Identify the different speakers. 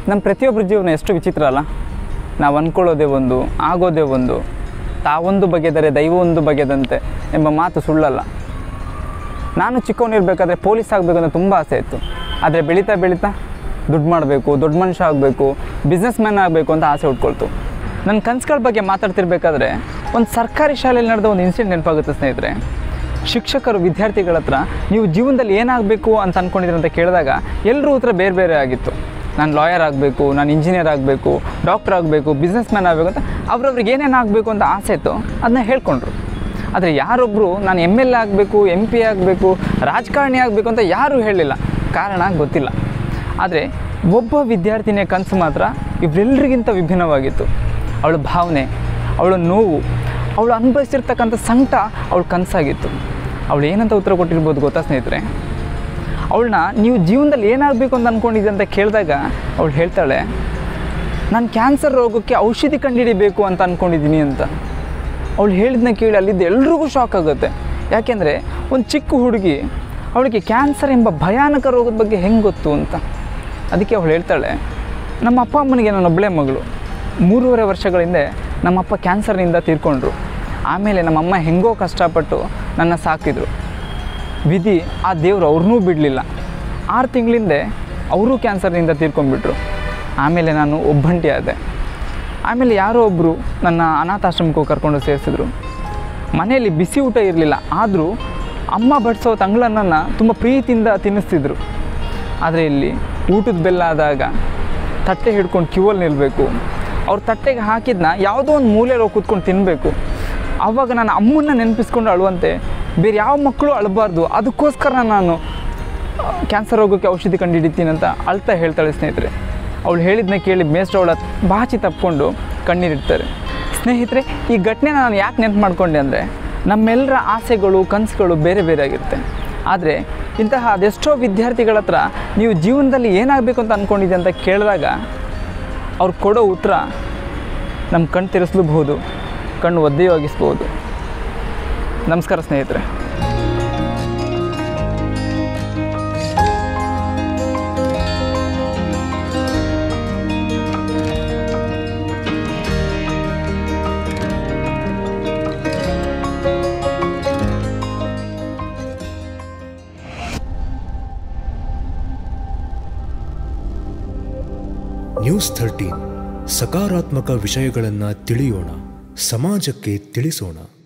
Speaker 1: ನಮ್ಮ ಪ್ರತಿಯೊಬ್ಬರ ಜೀವನ ಎಷ್ಟು ವಿಚಿತ್ರ ಅಲ್ಲ ನಾವು ಅಂದ್ಕೊಳ್ಳೋದೇ ಒಂದು ಆಗೋದೇ ಒಂದು ತಾವೊಂದು ಬಗೆದರೆ ದೈವ ಒಂದು ಬಗೆದಂತೆ ಎಂಬ ಮಾತು ಸುಳ್ಳಲ್ಲ ನಾನು ಚಿಕ್ಕವನಿರ್ಬೇಕಾದ್ರೆ ಪೊಲೀಸ್ ಆಗಬೇಕು ಅಂತ ತುಂಬ ಆಸೆ ಇತ್ತು ಆದರೆ ಬೆಳೀತಾ ಬೆಳೀತಾ ದುಡ್ಡು ಮಾಡಬೇಕು ದೊಡ್ಡ ಮನುಷ್ಯ ಆಗಬೇಕು ಬಿಸ್ನೆಸ್ ಮ್ಯಾನ್ ಆಗಬೇಕು ಅಂತ ಆಸೆ ಉಟ್ಕೊಳ್ತು ನನ್ನ ಕನಸುಗಳ ಬಗ್ಗೆ ಮಾತಾಡ್ತಿರ್ಬೇಕಾದ್ರೆ ಒಂದು ಸರ್ಕಾರಿ ಶಾಲೆಯಲ್ಲಿ ನಡೆದ ಒಂದು ಇನ್ಸಿಡೆಂಟ್ ನೆನಪಾಗುತ್ತೆ ಸ್ನೇಹಿತರೆ ಶಿಕ್ಷಕರು ವಿದ್ಯಾರ್ಥಿಗಳ ಹತ್ರ ನೀವು ಜೀವನದಲ್ಲಿ ಏನಾಗಬೇಕು ಅಂತ ಅಂದ್ಕೊಂಡಿದ್ದೀರಿ ಅಂತ ಕೇಳಿದಾಗ ಎಲ್ಲರೂ ಉತ್ತರ ಬೇರೆ ಬೇರೆ ಆಗಿತ್ತು ನಾನು ಲಾಯರ್ ಆಗಬೇಕು ನಾನು ಇಂಜಿನಿಯರ್ ಆಗಬೇಕು ಡಾಕ್ಟರ್ ಆಗಬೇಕು ಬಿಸ್ನೆಸ್ ಮ್ಯಾನ್ ಆಗಬೇಕು ಅಂತ ಅವ್ರವ್ರಿಗೆ ಏನೇನು ಆಗಬೇಕು ಅಂತ ಆಸೆ ಇತ್ತು ಅದನ್ನ ಹೇಳ್ಕೊಂಡ್ರು ಆದರೆ ಯಾರೊಬ್ಬರು ನಾನು ಎಮ್ ಎಲ್ ಎ ಆಗಬೇಕು ಎಮ್ ಪಿ ಆಗಬೇಕು ರಾಜಕಾರಣಿ ಆಗಬೇಕು ಅಂತ ಯಾರೂ ಹೇಳಲಿಲ್ಲ ಕಾರಣ ಗೊತ್ತಿಲ್ಲ ಆದರೆ ಒಬ್ಬ ವಿದ್ಯಾರ್ಥಿನಿಯ ಕನಸು ಮಾತ್ರ ಇವರೆಲ್ಲರಿಗಿಂತ ವಿಭಿನ್ನವಾಗಿತ್ತು ಅವಳ ಭಾವನೆ ಅವಳ ನೋವು ಅವಳು ಅನುಭವಿಸಿರ್ತಕ್ಕಂಥ ಸಂಕಟ ಅವಳ ಕನಸಾಗಿತ್ತು ಅವಳು ಏನಂತ ಉತ್ತರ ಕೊಟ್ಟಿರ್ಬೋದು ಗೊತ್ತಾ ಸ್ನೇಹಿತರೆ ಅವಳನ್ನ ನೀವು ಜೀವನದಲ್ಲಿ ಏನಾಗಬೇಕು ಅಂತ ಅಂದ್ಕೊಂಡಿದ್ದೆ ಅಂತ ಕೇಳಿದಾಗ ಅವಳು ಹೇಳ್ತಾಳೆ ನಾನು ಕ್ಯಾನ್ಸರ್ ರೋಗಕ್ಕೆ ಔಷಧಿ ಕಂಡುಹಿಡಿಬೇಕು ಅಂತ ಅಂದ್ಕೊಂಡಿದ್ದೀನಿ ಅಂತ ಅವಳು ಹೇಳಿದ್ನ ಕೇಳಿ ಅಲ್ಲಿದ್ದ ಎಲ್ರಿಗೂ ಶಾಕ್ ಆಗುತ್ತೆ ಯಾಕೆಂದರೆ ಒಂದು ಚಿಕ್ಕ ಹುಡುಗಿ ಅವಳಿಗೆ ಕ್ಯಾನ್ಸರ್ ಎಂಬ ಭಯಾನಕ ರೋಗದ ಬಗ್ಗೆ ಹೆಂಗೆ ಗೊತ್ತು ಅಂತ ಅದಕ್ಕೆ ಅವಳು ಹೇಳ್ತಾಳೆ ನಮ್ಮ ಅಪ್ಪ ಅಮ್ಮನಿಗೆ ನಾನು ಒಬ್ಬಳೇ ಮಗಳು ಮೂರುವರೆ ವರ್ಷಗಳ ಹಿಂದೆ ನಮ್ಮಪ್ಪ ಕ್ಯಾನ್ಸರ್ನಿಂದ ತೀರ್ಕೊಂಡ್ರು ಆಮೇಲೆ ನಮ್ಮಮ್ಮ ಹೆಂಗೋ ಕಷ್ಟಪಟ್ಟು ನನ್ನ ಸಾಕಿದ್ರು ವಿಧಿ ಆ ದೇವರು ಅವ್ರನ್ನೂ ಬಿಡಲಿಲ್ಲ ಆರು ತಿಂಗಳಿಂದೆ ಅವರೂ ಕ್ಯಾನ್ಸರ್ನಿಂದ ತೀರ್ಕೊಂಡ್ಬಿಟ್ರು ಆಮೇಲೆ ನಾನು ಒಬ್ಬಂಟಿ ಆದೆ ಆಮೇಲೆ ಯಾರೋ ಒಬ್ಬರು ನನ್ನ ಅನಾಥಾಶ್ರಮಕ್ಕೆ ಹೋಗಿ ಕರ್ಕೊಂಡು ಸೇರಿಸಿದ್ರು ಮನೆಯಲ್ಲಿ ಬಿಸಿ ಊಟ ಇರಲಿಲ್ಲ ಆದರೂ ಅಮ್ಮ ಬಡಿಸೋ ತಂಗಳನ್ನನ್ನು ತುಂಬ ಪ್ರೀತಿಯಿಂದ ತಿನ್ನಿಸ್ತಿದ್ರು ಆದರೆ ಇಲ್ಲಿ ಊಟದ ಬೆಲ್ಲ ಆದಾಗ ತಟ್ಟೆ ಹಿಡ್ಕೊಂಡು ಕ್ಯೂವಲ್ಲಿ ನಿಲ್ಲಬೇಕು ಅವ್ರ ತಟ್ಟೆಗೆ ಹಾಕಿದ್ನ ಯಾವುದೋ ಒಂದು ಮೂಲೆಯಲ್ಲಿ ಹೋಗಿ ಕೂತ್ಕೊಂಡು ತಿನ್ನಬೇಕು ಆವಾಗ ನಾನು ಅಮ್ಮನ್ನ ನೆನಪಿಸ್ಕೊಂಡು ಅಳುವಂತೆ ಬೇರೆ ಯಾವ ಮಕ್ಕಳು ಅಳಬಾರ್ದು ಅದಕ್ಕೋಸ್ಕರ ನಾನು ಕ್ಯಾನ್ಸರ್ ರೋಗಕ್ಕೆ ಔಷಧಿ ಕಂಡುಹಿಡಿತೀನಿ ಅಂತ ಅಳ್ತಾ ಹೇಳ್ತಾಳೆ ಸ್ನೇಹಿತರೆ ಅವಳು ಹೇಳಿದ್ನ ಕೇಳಿ ಮೇಷ್ಟ್ರು ಅವಳ ಬಾಚಿ ತಪ್ಕೊಂಡು ಕಣ್ಣೀರಿಡ್ತಾರೆ ಸ್ನೇಹಿತರೆ ಈ ಘಟನೆ ನಾನು ಯಾಕೆ ನೆನಪು ಮಾಡ್ಕೊಂಡೆ ಅಂದರೆ ನಮ್ಮೆಲ್ಲರ ಆಸೆಗಳು ಕನಸುಗಳು ಬೇರೆ ಬೇರೆ ಆಗಿರುತ್ತೆ ಆದರೆ ಇಂತಹ ಅದೆಷ್ಟೋ ವಿದ್ಯಾರ್ಥಿಗಳ ಹತ್ರ ನೀವು ಜೀವನದಲ್ಲಿ ಏನಾಗಬೇಕು ಅಂತ ಅಂದ್ಕೊಂಡಿದ್ದೆ ಅಂತ ಕೇಳಿದಾಗ ಅವ್ರು ಕೊಡೋ ಉತ್ತರ ನಮ್ಮ ಕಣ್ಣು ತಿರ್ಸ್ಲೂಬಹುದು ಕಣ್ಣು ಒದ್ದೆಯಾಗಿಸ್ಬೋದು ನಮಸ್ಕಾರ ಸ್ನೇಹಿತರೆ
Speaker 2: ನ್ಯೂಸ್ ಥರ್ಟೀನ್ ಸಕಾರಾತ್ಮಕ ವಿಷಯಗಳನ್ನು ತಿಳಿಯೋಣ ಸಮಾಜಕ್ಕೆ ತಿಳಿಸೋಣ